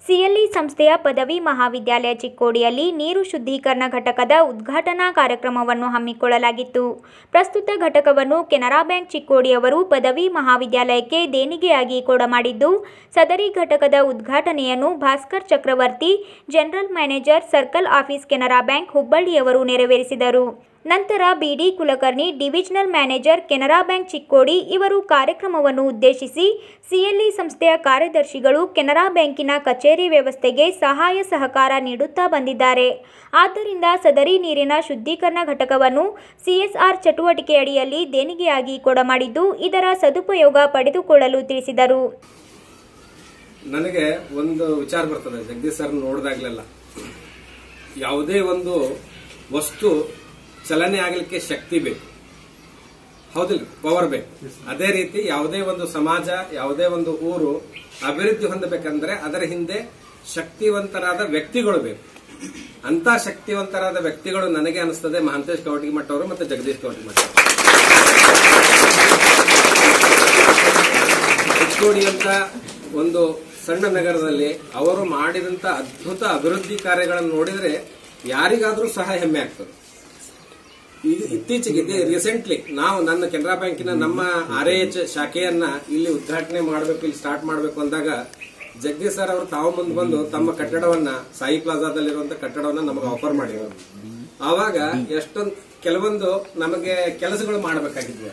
CLE ಸಂಸ್ಥೆಯ ಪದವಿ ಮಹಾವಿದ್ಯಾಲಯ ಚಿಕ್ಕೋಡಿಯಲ್ಲಿ ನೀರು ಶುದ್ಧೀಕರಣ ಘಟಕದ ಉದ್ಘಾಟನಾ ಕಾರ್ಯಕ್ರಮವನ್ನು ಹಮ್ಮಿಕೊಳ್ಳಲಾಗಿತ್ತು ಪ್ರಸ್ತುತ ಘಟಕವನ್ನು ಕೆನರಾ ಬ್ಯಾಂಕ್ ಚಿಕ್ಕೋಡಿಯವರು ಪದವಿ ಮಹಾವಿದ್ಯಾಲಯಕ್ಕೆ ದೇಣಿಗೆಯಾಗಿ ಕೊಡಮಾಡಿದ್ದು ಸದರಿ ಘಟಕದ ಉದ್ಘಾಟನೆಯನ್ನು Bhaskar Chakravarthi general manager circle office Canara bank ಹುಬ್ಬಳ್ಳಿಯವರು ನೆರವೇರಿಸಿದರು ನಂತರ B D Kulkarni divisional manager Canara bank Chikkodi ಇವರು ಕಾರ್ಯಕ್ರಮವನ್ನು ಉದ್ದೇಶಿಸಿ ಸಿಎಲ್ಇ ಸಂಸ್ಥೆಯ ಕಾರ್ಯದರ್ಶಿಗಳು ಕೆನರಾ ಬ್ಯಾಂಕಿನ ಕಚೇರಿ ವ್ಯವಸ್ಥೆಗೆ ಸಹಾಯ ಸಹಕಾರ ನೀಡುತ್ತಾ ಬಂದಿದ್ದಾರೆ ಆದ್ದರಿಂದ ಸದರಿ ನೀರಿನ ಶುದ್ಧೀಕರಣ ಘಟಕವನ್ನು ಸಿಎಸ್ಆರ್ ಚಟುವಟಿಕೆಯಡಿಯಲ್ಲಿ ದೇಣಿಗೆಯಾಗಿ ಕೊಡಮಾಡಿದ್ದು ಇದರ ಸದುಪಯೋಗ ಪಡೆದುಕೊಳ್ಳಲು ತಿಳಿಸಿದರು ನನಗೆ ಒಂದು ವಿಚಾರ ಬರ್ತದೆ ಜಗದೀಶ್ ಸರ್ ನೋಡಿದಾಗ್ಲೆಲ್ಲ ಯಾವುದೇ ಒಂದು ವಸ್ತು ಚಲನೆ ಆಗಲಿಕ್ಕೆ ಶಕ್ತಿ ಬೇಕು ಹೌದಿಲ್ಲ ಪವರ್ ಬೇಕು ಅದೇ ರೀತಿ ಯಾವುದೇ ಒಂದು ಸಮಾಜ ಯಾವುದೇ ಒಂದು ಊರು ಅಭಿವೃದ್ಧಿ ಹೊಂದಬೇಕಂದ್ರೆ ಅದರ ಹಿಂದೆ ಶಕ್ತಿವಂತರಾದ ವ್ಯಕ್ತಿಗಳು ಬೇಕು ಅಂತ ಶಕ್ತಿವಂತರಾದ ವ್ಯಕ್ತಿಗಳು ನನಗೆ ಅನಿಸ್ತದೆ ಮಹಾಂತೇಶ್ ಕವಟಿಮಠ ಅವರು ಮತ್ತೆ ಜಗದೀಶ್ ಕವಟಿಮಠ ಅವರು ಚಿಕ್ಕೋಡಿ ಅಂತ ಒಂದು ಸಣ್ಣ ನಗರದಲ್ಲಿ ಅವರು ಮಾಡಿದಂತ ಅದ್ಭುತ ಅಭಿವೃದ್ಧಿ ಕಾರ್ಯಗಳನ್ನು ನೋಡಿದ್ರೆ ಯಾರಿಗಾದ್ರೂ ಸಹ ಹೆಮ್ಮೆ ಆಗ್ತದೆ ಈಗ ಇತ್ತೀಚೆಗೆ ರೀಸೆಂಟ್ಲಿ ನಾವು ನನ್ನ ಕೆನರಾ ಬ್ಯಾಂಕಿನ ನಮ್ಮ ಆರ್ ಎಚ್ ಶಾಖೆಯನ್ನ ಇಲ್ಲಿ ಉದ್ಘಾಟನೆ ಮಾಡಬೇಕು ಇಲ್ಲಿ ಸ್ಟಾರ್ಟ್ ಮಾಡಬೇಕು ಅಂದಾಗ ಜಗದೀಶ್ ಸರ್ ಅವರು ತಾವು ಮುಂದೆ ಬಂದು ತಮ್ಮ ಕಟ್ಟಡವನ್ನ ಸಾಯಿ ಪ್ಲಾಜಾದಲ್ಲಿರುವಂತ ಕಟ್ಟಡವನ್ನ ನಮಗೆ ಆಫರ್ ಮಾಡಿದ್ರು ಆವಾಗ ಎಷ್ಟೊಂದು ಕೆಲವೊಂದು ನಮಗೆ ಕೆಲಸಗಳು ಮಾಡಬೇಕಾಗಿದ್ವಿ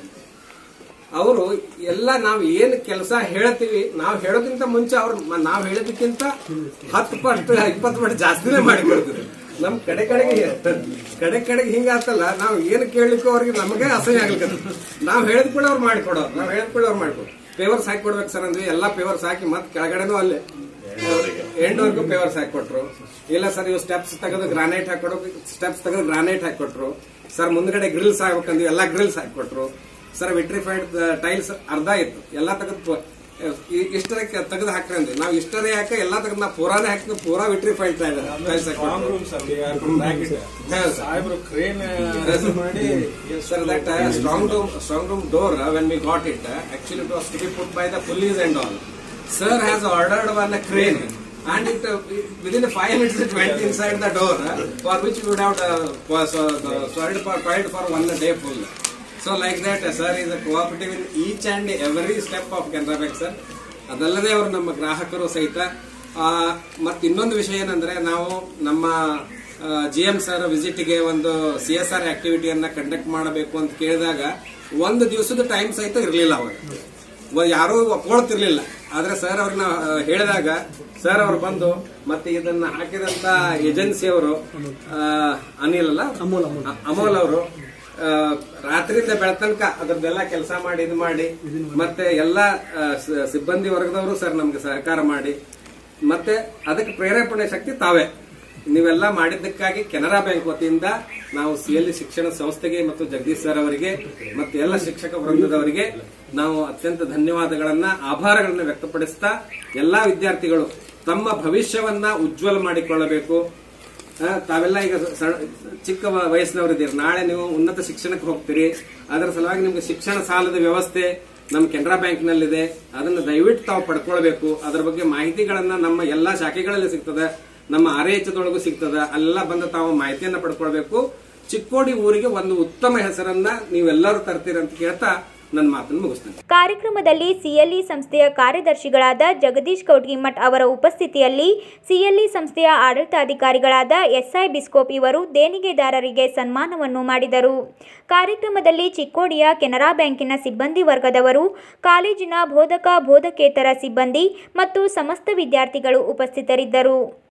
ಅವರು ಎಲ್ಲ ನಾವು ಏನ್ ಕೆಲಸ ಹೇಳ್ತೀವಿ ನಾವು ಹೇಳೋದಕ್ಕಿಂತ ಮುಂಚೆ ಅವ್ರು ಮ- ನಾವು ಹೇಳೋದಕ್ಕಿಂತ ಹತ್ತು ಪಟ್ಟು ಇಪ್ಪತ್ತು ಪಟ್ಟು ಜಾಸ್ತಿನೇ ಮಾಡಿ ಕೊಡ್ತೀವಿ ನಮ್ ಕಡೆ ಕಡೆಗೆ ಕಡೆ ಕಡೆಗೆ ಹಿಂಗಾತಲ್ಲ ನಾವು ಏನ್ ಕೇಳಲಿಕ್ಕೂ ಅವ್ರಿಗೆ ನಮಗೆ ಅಸಹ್ಯ ಆಗ್ಲಿಕ್ಕೆ ನಾವು ಹೇಳಿದ ಕೂಡ ಅವ್ರು ಮಾಡಿಕೊಡೋರು ನಾವು ಹೇಳಿದ ಕೂಡ ಅವ್ರು ಮಾಡಿಕೊಡು ಪೇವರ್ಸ್ ಹಾಕಿ ಕೊಡ್ಬೇಕು ಸರ್ ಅಂದ್ವಿ ಎಲ್ಲಾ ಪೇವರ್ಸ್ ಹಾಕಿ ಮತ್ತೆ ಕೆಳಗಡೆನೂ ಅಲ್ಲೇ ಎಂಡ್ವರೆಗೂ ಪೇವರ್ಸ್ ಹಾಕೊಟ್ರು ಇಲ್ಲ ಸರ್ ಇವು ಸ್ಟೆಪ್ಸ್ ತೆಗೆದು ಗ್ರಾನೈಟ್ ಹಾಕೊಡು ಸ್ಟೆಪ್ಸ್ ತೆಗೆದು ಗ್ರಾನೈಟ್ ಹಾಕೊಟ್ರು ಸರ್ ಮುಂದ್ಗಡೆ ಗ್ರಿಲ್ಸ್ ಹಾಕ್ಬೇಕಂದ್ವಿ ಎಲ್ಲಾ ಗ್ರಿಲ್ಸ್ ಹಾಕೊಟ್ರು ಸರ್ ವಿಟ್ರಿಫೈಡ್ ಟೈಲ್ಸ್ ಅರ್ಧ ಇತ್ತು ಎಲ್ಲಾ ತೆಗೆದು ಇಷ್ಟರ ತೆಗೆದು ಹಾಕ್ರಿ ಅಂದ್ವಿ ನಾವು ಇಷ್ಟರೇ ಯಾಕೆ ಎಲ್ಲಾ ತೆಗೆದು ನಾವು ಪೂರಾನೇ ಹಾಕಿ ಪೂರಾ ವಿಟ್ರಿಫೈಡ್ ಟೈಲ್ಸ್ ಸ್ಟ್ರಾಂಗ್ ಹಾಕೊಟ್ರು ರೂಮ್ ಸರ್ ಬ್ರಾಕೆಟ್ ಸಾಹೇಬ್ರು ಕ್ರೇನ್ ಮಾಡಿ Sir, that uh, strong room, strong room door, uh, when we got it, uh, actually it was to be put by the police and all. Sir has ordered one a crane, and it uh, within five minutes it went inside the door, uh, for which we would have uh, was, uh, the- toiled for toiled for one day full. So like that, uh, sir is a cooperative in each and every step of Canara Bank, sir. ಅದಲ್ಲದೆ ಅವರು ನಮ್ಮ ಗ್ರಾಹಕರು ಸಹಿತ ಮತ್ತೆ ಇನ್ನೊಂದು ವಿಷಯ ಏನಂದ್ರೆ ನಾವು ನಮ್ಮ ಜಿ ಎಂ ಸರ್ ವಿಸಿಟ್ಗೆ ಒಂದು ಸಿ ಎಸ್ ಆರ್ ಆಕ್ಟಿವಿಟಿಯನ್ನ ಕಂಡಕ್ಟ್ ಮಾಡಬೇಕು ಅಂತ ಕೇಳಿದಾಗ ಒಂದು ದಿವಸದ ಟೈಮ್ ಸಹಿತ ಇರಲಿಲ್ಲ ಅವಾಗ ವ- ಯಾರೂ ಒಪ್ಕೊಳ್ತಿರ್ಲಿಲ್ಲ ಆದ್ರೆ ಸರ್ ಅವ್ರನ್ನ ಆ, ಹೇಳಿದಾಗ ಸರ್ ಅವರು ಬಂದು ಮತ್ತೆ ಇದನ್ನ ಹಾಕಿದಂತ ಏಜೆನ್ಸಿ ಅವರು ಅನಿಲ್ ಅಲ್ಲ ಅ- ಅಮೋಲ್ ಅವರು ಆ, ರಾತ್ರಿಯಿಂದ ಬೆಳತನಕ ಅದ್ರದ್ದೆಲ್ಲ ಕೆಲಸ ಮಾಡಿ ಇದು ಮಾಡಿ ಮತ್ತೆ ಎಲ್ಲ ಆ, ಸ- ಸಿಬ್ಬಂದಿ ವರ್ಗದವರು ಸರ್ ನಮ್ಗೆ ಸಹಕಾರ ಮಾಡಿ ಮತ್ತೆ ಅದಕ್ಕೆ ಪ್ರೇರೇಪಣೆ ಶಕ್ತಿ ತಾವೇ ನೀವೆಲ್ಲ ಮಾಡಿದ್ದಕ್ಕಾಗಿ ಕೆನರಾ ಬ್ಯಾಂಕ್ ವತಿಯಿಂದ ನಾವು ಸಿಎಲ್ಇ ಶಿಕ್ಷಣ ಸಂಸ್ಥೆಗೆ ಮತ್ತು ಜಗದೀಶ್ ಸರ್ ಅವರಿಗೆ ಮತ್ತು ಎಲ್ಲ ಶಿಕ್ಷಕ ವೃಂದದವರಿಗೆ ನಾವು ಅತ್ಯಂತ ಧನ್ಯವಾದಗಳನ್ನ ಆಭಾರಗಳನ್ನ ವ್ಯಕ್ತಪಡಿಸ್ತಾ ಎಲ್ಲಾ ವಿದ್ಯಾರ್ಥಿಗಳು ತಮ್ಮ ಭವಿಷ್ಯವನ್ನ ಉಜ್ವಲ ಮಾಡಿಕೊಳ್ಳಬೇಕು ಆ, ತಾವೆಲ್ಲ ಈಗ ಸಣ್ಣ- ಚಿಕ್ಕ ವ- ವಯಸ್ಸಿನವರಿದ್ದೀರಿ ನಾಳೆ ನೀವು ಉನ್ನತ ಶಿಕ್ಷಣಕ್ಕೆ ಹೋಗ್ತೀರಿ ಅದರ ಸಲುವಾಗಿ ನಿಮ್ಗೆ ಶಿಕ್ಷಣ ಸಾಲದ ವ್ಯವಸ್ಥೆ ನಮ್ಮ ಕೆನರಾ ಬ್ಯಾಂಕ್ನಲ್ಲಿದೆ ಅದನ್ನು ದಯವಿಟ್ಟು ತಾವು ಪಡ್ಕೊಳ್ಬೇಕು ಅದರ ಬಗ್ಗೆ ಮಾಹಿತಿಗಳನ್ನ ನಮ್ಮ ಎಲ್ಲಾ ಶಾಖೆಗಳಲ್ಲಿ ಸಿಗ್ತದೆ ನಮ್ಮ ಆರ್ ದೊಳಗೂ ಸಿಗ್ತದೆ ಅಲ್ಲೆಲ್ಲ ಬಂದು ತಾವು ಮಾಹಿತಿಯನ್ನ ಪಡ್ಕೊಳ್ಬೇಕು ಚಿಕ್ಕೋಡಿ ಊರಿಗೆ ಒಂದು ಉತ್ತಮ ಹೆಸರನ್ನ ನೀವೆಲ್ಲರೂ ತರ್ತೀರಿ ಅಂತ ಕೇಳ್ತಾ ನನ್ನ ಮಾತನ್ನು ಮುಗಿಸ್ತೇನೆ ಕಾರ್ಯಕ್ರಮದಲ್ಲಿ ಸಿಎಲ್ಇ ಸಂಸ್ಥೆಯ ಕಾರ್ಯದರ್ಶಿಗಳಾದ ಜಗದೀಶ್ ಕೌಟ್ಗಿಮಠ್ ಅವರ ಉಪಸ್ಥಿತಿಯಲ್ಲಿ ಸಿಎಲ್ಇ ಸಂಸ್ಥೆಯ ಆಡಳಿತಾಧಿಕಾರಿಗಳಾದ ಎಸ್ಐ ಬಿಸ್ಕೋಪ್ ಇವರು ದೇಣಿಗೆದಾರರಿಗೆ ಸನ್ಮಾನವನ್ನು ಮಾಡಿದರು ಕಾರ್ಯಕ್ರಮದಲ್ಲಿ ಚಿಕ್ಕೋಡಿಯ ಕೆನರಾ ಬ್ಯಾಂಕಿನ ಸಿಬ್ಬಂದಿ ವರ್ಗದವರು ಕಾಲೇಜಿನ ಬೋಧಕ ಬೋಧಕೇತರ ಸಿಬ್ಬಂದಿ ಮತ್ತು ಸಮಸ್ತ ವಿದ್ಯಾರ್ಥಿಗಳು ಉಪಸ್ಥಿತರಿದ್ದರು